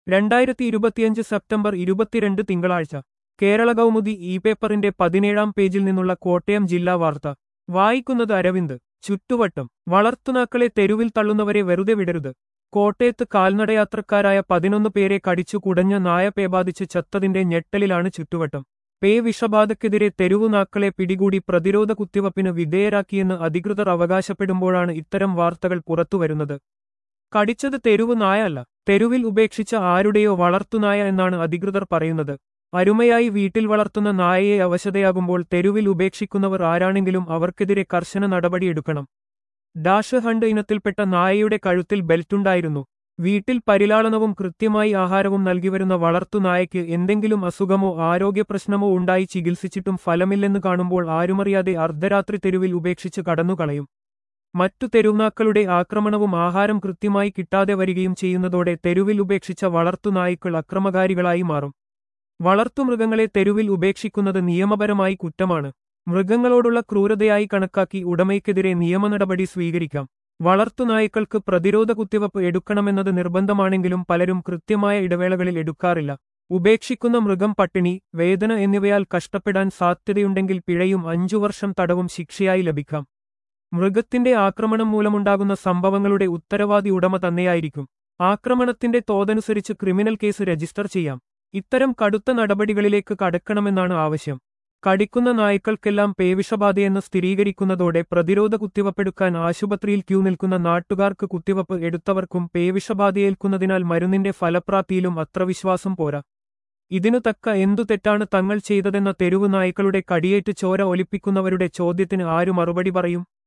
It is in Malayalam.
രണ്ടായിരത്തി ഇരുപത്തിയഞ്ച് സെപ്റ്റംബർ ഇരുപത്തിരണ്ട് തിങ്കളാഴ്ച കേരള കൗമുദി ഇ പേപ്പറിന്റെ പതിനേഴാം പേജിൽ നിന്നുള്ള കോട്ടയം ജില്ലാ വാർത്ത വായിക്കുന്നത് അരവിന്ദ് ചുറ്റുവട്ടം വളർത്തുനാക്കളെ തെരുവിൽ തള്ളുന്നവരെ വെറുതെ വിടരുത് കോട്ടയത്ത് കാൽനടയാത്രക്കാരായ പതിനൊന്ന് പേരെ കടിച്ചു കുടഞ്ഞ നായ പേ ബാധിച്ച് ചത്തതിന്റെ ഞെട്ടലിലാണ് ചുറ്റുവട്ടം പേ വിഷബാധയ്ക്കെതിരെ തെരുവുനാക്കളെ പിടികൂടി പ്രതിരോധ കുത്തിവപ്പിന് വിധേയരാക്കിയെന്ന് അധികൃതർ അവകാശപ്പെടുമ്പോഴാണ് ഇത്തരം വാർത്തകൾ പുറത്തുവരുന്നത് കടിച്ചത് തെരുവ് നായല്ല തെരുവിൽ ഉപേക്ഷിച്ച ആരുടെയോ വളർത്തുനായ എന്നാണ് അധികൃതർ പറയുന്നത് അരുമയായി വീട്ടിൽ വളർത്തുന്ന നായയെ അവശതയാകുമ്പോൾ തെരുവിൽ ഉപേക്ഷിക്കുന്നവർ ആരാണെങ്കിലും അവർക്കെതിരെ കർശന നടപടിയെടുക്കണം ഡാഷ് ഹണ്ട് ഇനത്തിൽപ്പെട്ട നായയുടെ കഴുത്തിൽ ബെൽറ്റുണ്ടായിരുന്നു വീട്ടിൽ പരിലാളനവും കൃത്യമായി ആഹാരവും നൽകിവരുന്ന വളർത്തുനായയ്ക്ക് എന്തെങ്കിലും അസുഖമോ ആരോഗ്യപ്രശ്നമോ ഉണ്ടായി ചികിത്സിച്ചിട്ടും ഫലമില്ലെന്ന് കാണുമ്പോൾ ആരുമറിയാതെ അർദ്ധരാത്രി തെരുവിൽ ഉപേക്ഷിച്ച് കടന്നുകളയും മറ്റു തെരുവുനാക്കളുടെ ആക്രമണവും ആഹാരം കൃത്യമായി കിട്ടാതെ വരികയും ചെയ്യുന്നതോടെ തെരുവിൽ ഉപേക്ഷിച്ച വളർത്തുനായ്ക്കൾ അക്രമകാരികളായി മാറും വളർത്തുമൃഗങ്ങളെ തെരുവിൽ ഉപേക്ഷിക്കുന്നത് നിയമപരമായി കുറ്റമാണ് മൃഗങ്ങളോടുള്ള ക്രൂരതയായി കണക്കാക്കി ഉടമയ്ക്കെതിരെ നിയമനടപടി സ്വീകരിക്കാം വളർത്തുനായ്ക്കൾക്ക് പ്രതിരോധ കുത്തിവപ്പ് എടുക്കണമെന്നത് നിർബന്ധമാണെങ്കിലും പലരും കൃത്യമായ ഇടവേളകളിൽ എടുക്കാറില്ല ഉപേക്ഷിക്കുന്ന മൃഗം പട്ടിണി വേദന എന്നിവയാൽ കഷ്ടപ്പെടാൻ സാധ്യതയുണ്ടെങ്കിൽ പിഴയും അഞ്ചു വർഷം തടവും ശിക്ഷയായി ലഭിക്കാം മൃഗത്തിന്റെ ആക്രമണം മൂലമുണ്ടാകുന്ന സംഭവങ്ങളുടെ ഉത്തരവാദി ഉടമ തന്നെയായിരിക്കും ആക്രമണത്തിന്റെ തോതനുസരിച്ച് ക്രിമിനൽ കേസ് രജിസ്റ്റർ ചെയ്യാം ഇത്തരം കടുത്ത നടപടികളിലേക്ക് കടക്കണമെന്നാണ് ആവശ്യം കടിക്കുന്ന നായ്ക്കൾക്കെല്ലാം പേവിഷബാധയെന്ന് സ്ഥിരീകരിക്കുന്നതോടെ പ്രതിരോധ കുത്തിവപ്പെടുക്കാൻ ആശുപത്രിയിൽ ക്യൂ നിൽക്കുന്ന നാട്ടുകാർക്ക് കുത്തിവപ്പ് എടുത്തവർക്കും പേവിഷബാധയേൽക്കുന്നതിനാൽ മരുന്നിന്റെ ഫലപ്രാപ്തിയിലും അത്ര വിശ്വാസം പോരാ ഇതിനു തക്ക എന്തു തെറ്റാണ് തങ്ങൾ ചെയ്തതെന്ന തെരുവു നായ്ക്കളുടെ കടിയേറ്റ് ചോര ഒലിപ്പിക്കുന്നവരുടെ ചോദ്യത്തിന് ആരു മറുപടി പറയും